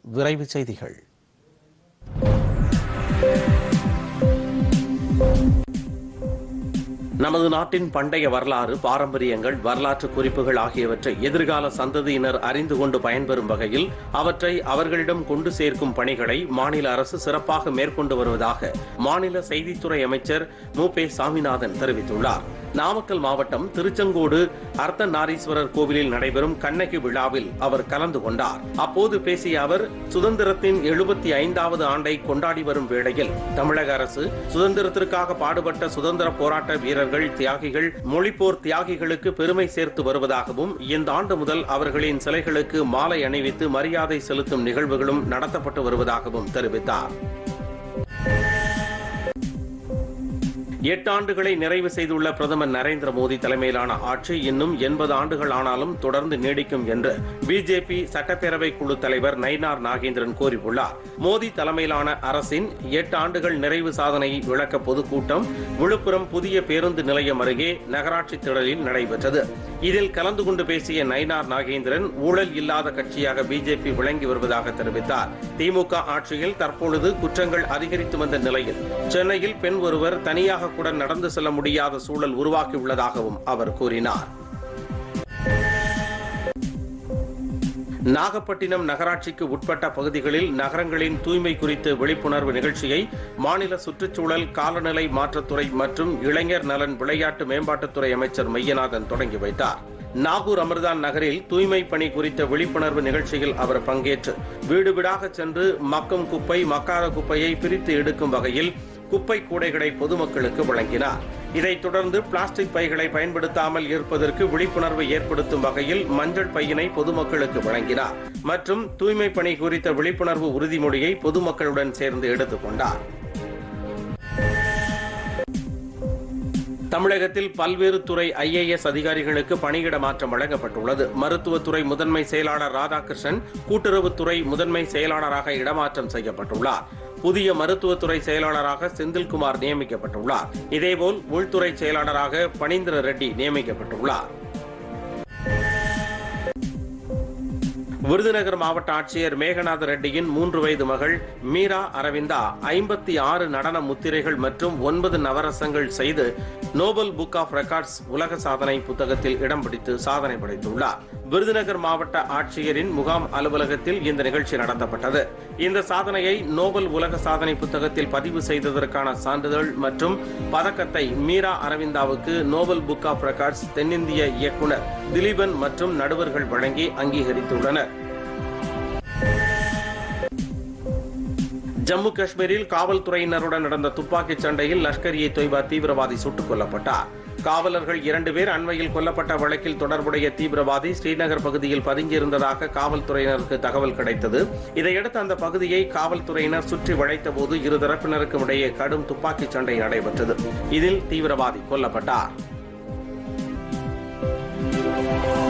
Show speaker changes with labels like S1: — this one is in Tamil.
S1: விரைவு செய்திகள் நமது நாட்டின் பண்டைய வரலாறு பாரம்பரியங்கள் வரலாற்று குறிப்புகள் ஆகியவற்றை எதிர்கால சந்ததியினர் அறிந்து கொண்டு பயன்பெறும் வகையில் அவற்றை அவர்களிடம் கொண்டு சேர்க்கும் பணிகளை மாநில அரசு சிறப்பாக மேற்கொண்டு வருவதாக மாநில செய்தித்துறை அமைச்சர் மு பே சாமிநாதன் தெரிவித்துள்ளார் நாமக்கல் மாவட்டம் திருச்செங்கோடு அர்த்தநாரீஸ்வரர் கோவிலில் நடைபெறும் கண்ணகி விழாவில் அவர் கலந்து கொண்டார் அப்போது பேசிய அவர் சுதந்திரத்தின் எழுபத்தி ஐந்தாவது ஆண்டை கொண்டாடி வரும் வேளையில் தமிழக அரசு சுதந்திரத்திற்காக பாடுபட்ட சுதந்திர போராட்ட வீரர்கள் தியாகிகள் மொழிப்போர் தியாகிகளுக்கு பெருமை சேர்த்து வருவதாகவும் இந்த ஆண்டு முதல் அவர்களின் சிலைகளுக்கு மாலை அணிவித்து மரியாதை செலுத்தும் நிகழ்வுகளும் நடத்தப்பட்டு வருவதாகவும் தெரிவித்தார் எட்டு ஆண்டுகளை நிறைவு செய்துள்ள பிரதமர் நரேந்திர மோடி தலைமையிலான ஆட்சி இன்னும் எண்பது ஆண்டுகள் ஆனாலும் தொடர்ந்து நீடிக்கும் என்று பிஜேபி சட்டப்பேரவை குழு தலைவர் நயினார் நாகேந்திரன் கூறியுள்ளார் மோடி தலைமையிலான அரசின் எட்டு ஆண்டுகள் நிறைவு சாதனையை விளக்க பொதுக்கூட்டம் விழுப்புரம் புதிய பேருந்து நிலையம் அருகே நகராட்சி திடலில் நடைபெற்றது இதில் கலந்து கொண்டு பேசிய நயினார் நாகேந்திரன் ஊழல் இல்லாத கட்சியாக பிஜேபி விளங்கி வருவதாக தெரிவித்தார் திமுக ஆட்சியில் தற்பொழுது குற்றங்கள் அதிகரித்து வந்த நிலையில் சென்னையில் பெண் ஒருவர் தனியாக கூட நடந்து செல்ல முடியாத சூழல் உருவாக்கியுள்ளதாகவும் அவர் கூறினார் நாகப்பட்டினம் நகராட்சிக்கு உட்பட்ட பகுதிகளில் நகரங்களின் தூய்மை குறித்து விழிப்புணர்வு நிகழ்ச்சியை மாநில சுற்றுச்சூழல் காலநிலை மாற்றத்துறை மற்றும் இளைஞர் நலன் விளையாட்டு மேம்பாட்டுத்துறை அமைச்சர் மையநாதன் தொடங்கி வைத்தார் நாகூர் அமிர்தான் நகரில் தூய்மை பணி குறித்த விழிப்புணர்வு நிகழ்ச்சியில் அவர் பங்கேற்று வீடு வீடாக சென்று மக்கும் குப்பை மக்காத குப்பையை பிரித்து எடுக்கும் வகையில் குப்பை கூடைகளை பொதுமக்களுக்கு வழங்கினார் இதைத் தொடர்ந்து பிளாஸ்டிக் பைகளை பயன்படுத்தாமல் இருப்பதற்கு விழிப்புணர்வை ஏற்படுத்தும் வகையில் மஞ்சள் பையினை பொதுமக்களுக்கு வழங்கினார் மற்றும் தூய்மை பணி குறித்த விழிப்புணர்வு உறுதிமொழியை பொதுமக்களுடன் சேர்ந்து எடுத்துக் கொண்டார் தமிழகத்தில் பல்வேறு துறை ஐஏஎஸ் அதிகாரிகளுக்கு பணியிட மாற்றம் வழங்கப்பட்டுள்ளது மருத்துவத்துறை முதன்மை செயலாளர் ராதாகிருஷ்ணன் கூட்டுறவுத்துறை முதன்மை செயலாளராக இடமாற்றம் செய்யப்பட்டுள்ளார் புதிய மருத்துவத்துறை செயலாளராக செந்தில்குமார் நியமிக்கப்பட்டுள்ளார் இதேபோல் உள்துறை செயலாளராக பனீந்திர ரெட்டி நியமிக்கப்பட்டுள்ளார் விருதுநகர் மாவட்ட ஆட்சியர் மேகநாத ரெட்டியின் மூன்று வயது மகள் மீரா அரவிந்தா ஐம்பத்தி ஆறு நடன முத்திரைகள் மற்றும் ஒன்பது நவரசங்கள் செய்து நோபல் புக் ஆஃப் ரெக்கார்ட்ஸ் உலக சாதனை புத்தகத்தில் இடம் பிடித்து சாதனை படைத்துள்ளார் விருதுநகர் மாவட்ட ஆட்சியரின் முகாம் அலுவலகத்தில் இந்த நிகழ்ச்சி நடத்தப்பட்டது இந்த சாதனையை நோபல் உலக சாதனை புத்தகத்தில் பதிவு செய்ததற்கான சான்றிதழ் மற்றும் பதக்கத்தை மீரா அரவிந்தாவுக்கு நோபல் புக் ஆஃப் ரெக்கார்ட்ஸ் தென்னிந்திய இயக்குனர் திலீபன் மற்றும் நடுவர்கள் வழங்கி அங்கீகரித்துள்ளனர் ஜம்மு காஷ்மீரில் காவல்துறையினருடன் நடந்த துப்பாக்கிச் சண்டையில் லஷ்கர் இ தொய்பா தீவிரவாதி சுட்டுக் கொல்லப்பட்டார் காவலர்கள் இரண்டு பேர் அண்மையில் கொல்லப்பட்ட வழக்கில் தொடர்புடைய தீவிரவாதி ஸ்ரீநகர் பகுதியில் பதுங்கியிருந்ததாக காவல்துறையினருக்கு தகவல் கிடைத்தது இதையடுத்து அந்த பகுதியை காவல்துறையினர் சுற்றி வளைத்தபோது இரு தரப்பினருக்கும் இடையே கடும் துப்பாக்கிச் சண்டை நடைபெற்றது இதில் தீவிரவாதி கொல்லப்பட்டார்